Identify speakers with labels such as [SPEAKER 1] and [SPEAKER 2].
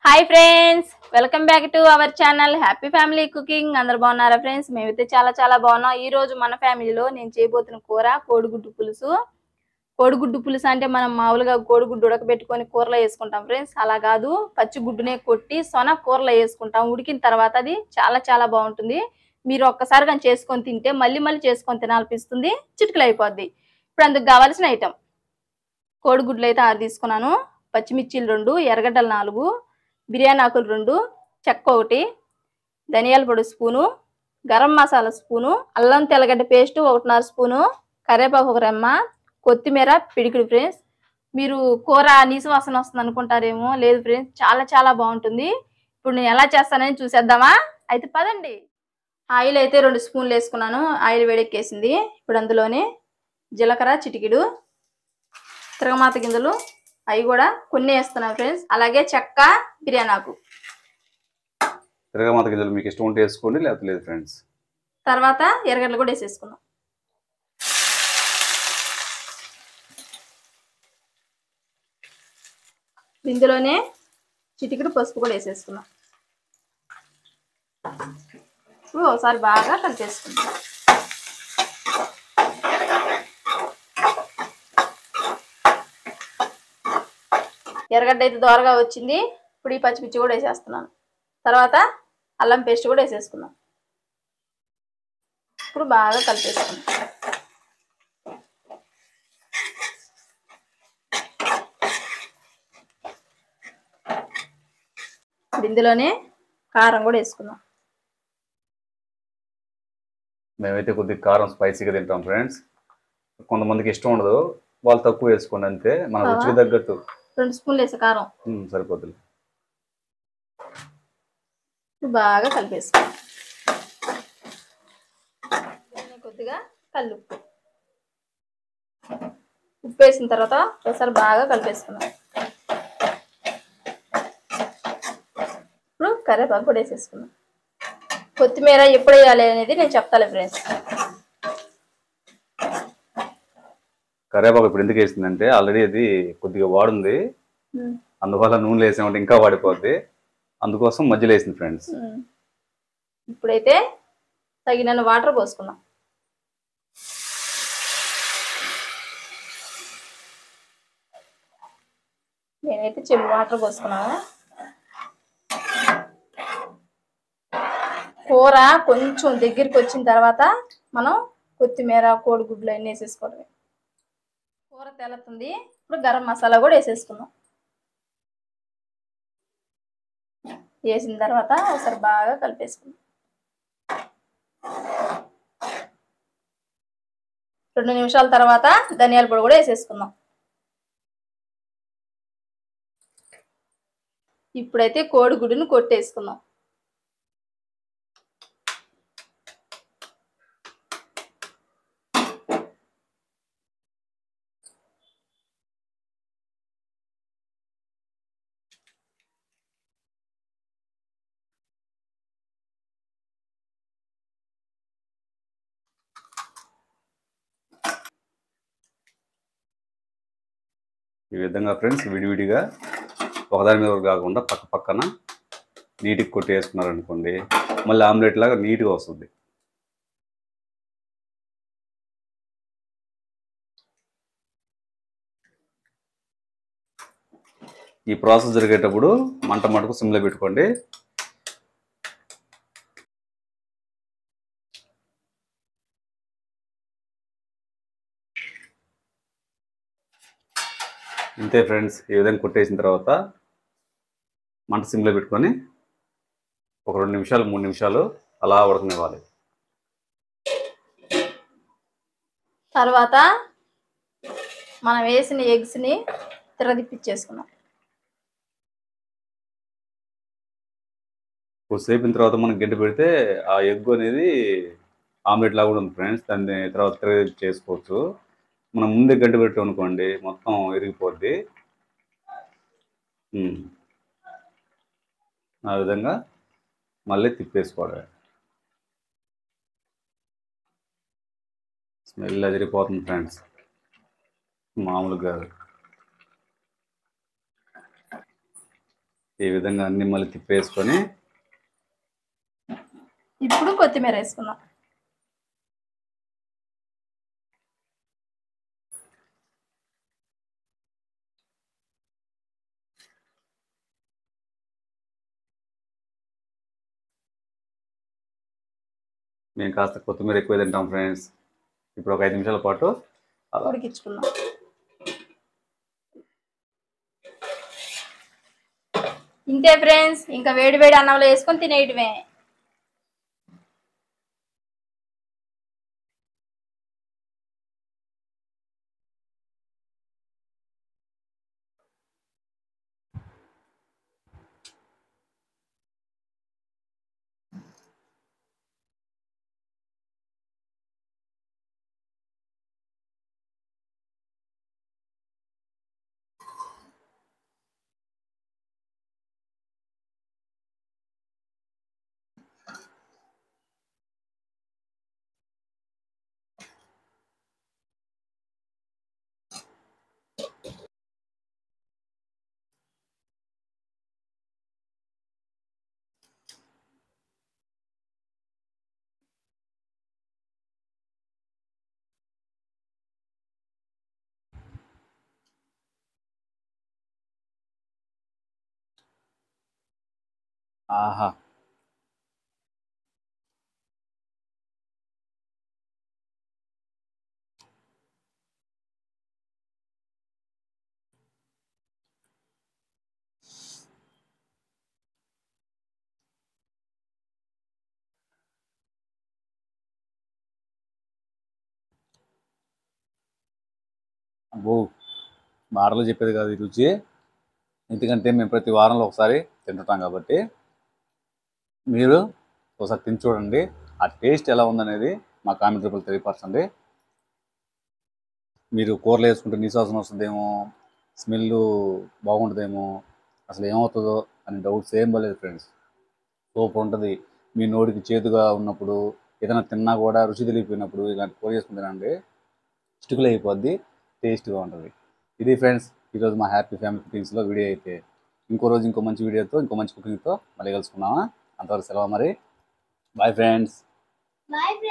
[SPEAKER 1] Hi friends welcome back to our channel happy family cooking అందరు బాగున్నారా friends మేమైతే చాలా చాలా బాగున్నాం ఈ రోజు మన ఫ్యామిలీలో నేను చేయబోతున్న కూర కోడిగుడ్డు పులుసు కోడిగుడ్డు పులుసు అంటే మనం మామూలుగా కోడిగుడ్డు ఉడకబెట్టుకొని కూరలో వేసుకుంటాం ఫ్రెండ్స్ అలా కాదు పచ్చి గుడ్డునే కొట్టి సొన కూరలో వేసుకుంటాం ఉడికిన తర్వాత అది చాలా చాలా బాగుంటుంది మీరు ఒక్కసారి కానీ చేసుకొని తింటే మళ్ళీ మళ్ళీ చేసుకొని తినాలనిపిస్తుంది చిటికలు అయిపోద్ది ఇప్పుడు అందుకు కావాల్సిన ఐటమ్ కోడిగుడ్లు అయితే ఆరు తీసుకున్నాను పచ్చిమిర్చీలు రెండు ఎర్రగడ్డలు నాలుగు బిర్యానీ ఆకులు రెండు చెక్క ఒకటి ధనియాల పొడి స్పూను గరం మసాలా స్పూను అల్లం తెల్లగడ్డ పేస్ట్ ఒకటిన్నర స్పూను కరివేపాకు ఒక రెమ్మ కొత్తిమీర పిడికిడి ఫ్రెండ్స్ మీరు కూర నీసు వాసన వస్తుంది అనుకుంటారేమో లేదు ఫ్రెండ్స్ చాలా చాలా బాగుంటుంది ఇప్పుడు నేను ఎలా చేస్తానని చూసేద్దామా అయితే పదండి ఆయిల్ అయితే రెండు స్పూన్లు వేసుకున్నాను ఆయిల్ వేడెక్కేసింది ఇప్పుడు అందులోనే జీలకర్ర చిటికిడు తిరగమాత గింజలు అవి కూడా కొన్ని వేస్తున్నాను ఫ్రెండ్స్ అలాగే చెక్క బిర్యానీ ఆకు
[SPEAKER 2] తిరగమాత గింజలు మీకు ఇష్టం ఉంటే వేసుకోండి లేకపోతే లేదు ఫ్రెండ్స్
[SPEAKER 1] తర్వాత ఎర్రగడ్డలు కూడా వేసేసుకుందాం ఇందులోనే చిటికెడు పసుపు కూడా వేసేసుకుందాం ఇప్పుడు ఒకసారి బాగా కలిపేసుకుందాం ఎర్రగడ్డ అయితే దోరగా వచ్చింది ఇప్పుడు ఈ పచ్చిమిర్చి కూడా వేసేస్తున్నాను తర్వాత అల్లం పేస్ట్ కూడా వేసేసుకుందాం ఇప్పుడు బాగా కలిపేసుకుందాం ఇప్పుడు ఇందులోనే కారం కూడా వేసుకుందాం
[SPEAKER 2] మేమైతే కొద్దిగా కారం స్పైసీగా తింటాం ఫ్రెండ్స్ కొంతమందికి ఇష్టం ఉండదు వాళ్ళు తక్కువ వేసుకోండి అంతే మన
[SPEAKER 1] ఆ.
[SPEAKER 2] రుచికి తగ్గట్టు
[SPEAKER 1] రెండు స్పూన్లు వేసే కారం
[SPEAKER 2] ఉమ్, సరిపోతుంది
[SPEAKER 1] ఇప్పుడు బాగా కలిపేసుకుందాం దీన్ని కొద్దిగా కల్లుప్పు ఉప్పు వేసిన తర్వాత ఒకసారి బాగా కలిపేసుకుందాం ఇప్పుడు కరివేపాకు కూడా వేసేసుకుందాం కొత్తిమీర ఎప్పుడు వేయాలి అనేది నేను చెప్తాలే ఫ్రెండ్స్
[SPEAKER 2] కరివేపాకు ఇప్పుడు ఎందుకు వేసిందంటే ఆల్రెడీ అది కొద్దిగా వాడుంది అందువల్ల నూనెలు వేసామంటే ఇంకా వాడిపోద్ది అందుకోసం మధ్యలో వేసింది ఫ్రెండ్స్
[SPEAKER 1] ఇప్పుడైతే తగినన్ని వాటర్ పోసుకుందాం నేనైతే చెంబు వాటర్ పోసుకున్నాను కూర కొంచెం దగ్గరికి వచ్చిన తర్వాత మనం కొత్తిమీర కోడిగుడ్లు అన్నీ వేసేసుకోవడమే కూర తెల్లతుంది ఇప్పుడు గరం మసాలా కూడా వేసేసుకుందాం వేసిన తర్వాత ఒకసారి బాగా కలిపేసుకుందాం రెండు నిమిషాల తర్వాత ధనియాల పొడి కూడా వేసేసుకుందాం ఇప్పుడైతే కోడిగుడ్డును కొట్టేసుకుందాం
[SPEAKER 2] ఈ విధంగా ఫ్రెండ్స్ విడివిడిగా ఒకదాని మీద ఒకటి కాకుండా పక్క పక్కన నీట్గా కొట్టి వేసుకున్నారనుకోండి మళ్ళీ ఆమ్లెట్ లాగా నీట్గా వస్తుంది ఈ ప్రాసెస్ జరిగేటప్పుడు మంట మటుకు సిమ్లో పెట్టుకోండి ఇంతే ఫ్రెండ్స్ ఈ విధంగా కొట్టేసిన తర్వాత మంట సిమ్లో పెట్టుకొని ఒక రెండు నిమిషాలు మూడు నిమిషాలు అలా ఉడకనివ్వాలి
[SPEAKER 1] తర్వాత మనం వేసిన ఎగ్స్ని తిరగదిప్పించేసుకున్నాం
[SPEAKER 2] కొద్దిసేపిన తర్వాత మనం గంట పెడితే ఆ ఎగ్ అనేది ఆమ్లెట్ లాగా కూడా ఉంది ఫ్రెండ్స్ దాన్ని తర్వాత తిరగ చేసుకోవచ్చు మనం ముందే గంట పెట్టాం అనుకోండి మొత్తం ఇరిగిపోద్ది ఉమ్. ఆ విధంగా మళ్ళీ తిప్పేసుకోవడమే స్మెల్ అదిరిపోతుంది ఫ్రెండ్స్ మామూలుగా కాదు ఈ విధంగా అన్ని మళ్ళీ తిప్పేసుకొని
[SPEAKER 1] ఇప్పుడు కొత్తిమీర వేసుకుందాం
[SPEAKER 2] మేము కాస్త కొత్తిమీర ఎక్కువ తింటాం ఫ్రెండ్స్ ఇప్పుడు ఒక ఐదు నిమిషాల పాటు అలా
[SPEAKER 1] ఉడికించుకుందాం ఇంతే ఫ్రెండ్స్ ఇంకా వేడి వేడి అన్నంలో వేసుకొని తినేయటమే
[SPEAKER 2] ఆహా అబ్బో మాటలు చెప్పేది కాదు ఈ రుచి ఎందుకంటే మేము ప్రతి వారంలో ఒకసారి తింటుంటాం కాబట్టి మీరు ఒకసారి తిని చూడండి ఆ టేస్ట్ ఎలా ఉందనేది మా కామెంట్ రూపంలో తెలియపరచండి మీరు కూరలు వేసుకుంటే నిశ్వాసం వస్తుందేమో స్మెల్ బాగుంటుందేమో అసలు ఏమవుతుందో అని డౌట్స్ ఏం పర్లేదు ఫ్రెండ్స్ సూపర్ ఉంటుంది మీ నోటికి చేదుగా ఉన్నప్పుడు ఏదైనా తిన్నా కూడా రుచి తెలియపోయినప్పుడు ఇలాంటి కూర చేసుకుని తినండి స్టికులు అయిపోద్ది టేస్ట్గా ఉంటుంది ఇది ఫ్రెండ్స్ ఈరోజు మా హ్యాపీ ఫ్యామిలీ కుకింగ్స్లో వీడియో అయితే ఇంకో రోజు ఇంకో మంచి వీడియోతో ఇంకో మంచి కుకింగ్తో మళ్ళీ కలుసుకుందామా అంతవరకు సెలవు మరి బాయ్ ఫ్రెండ్స్
[SPEAKER 3] Bye, friends.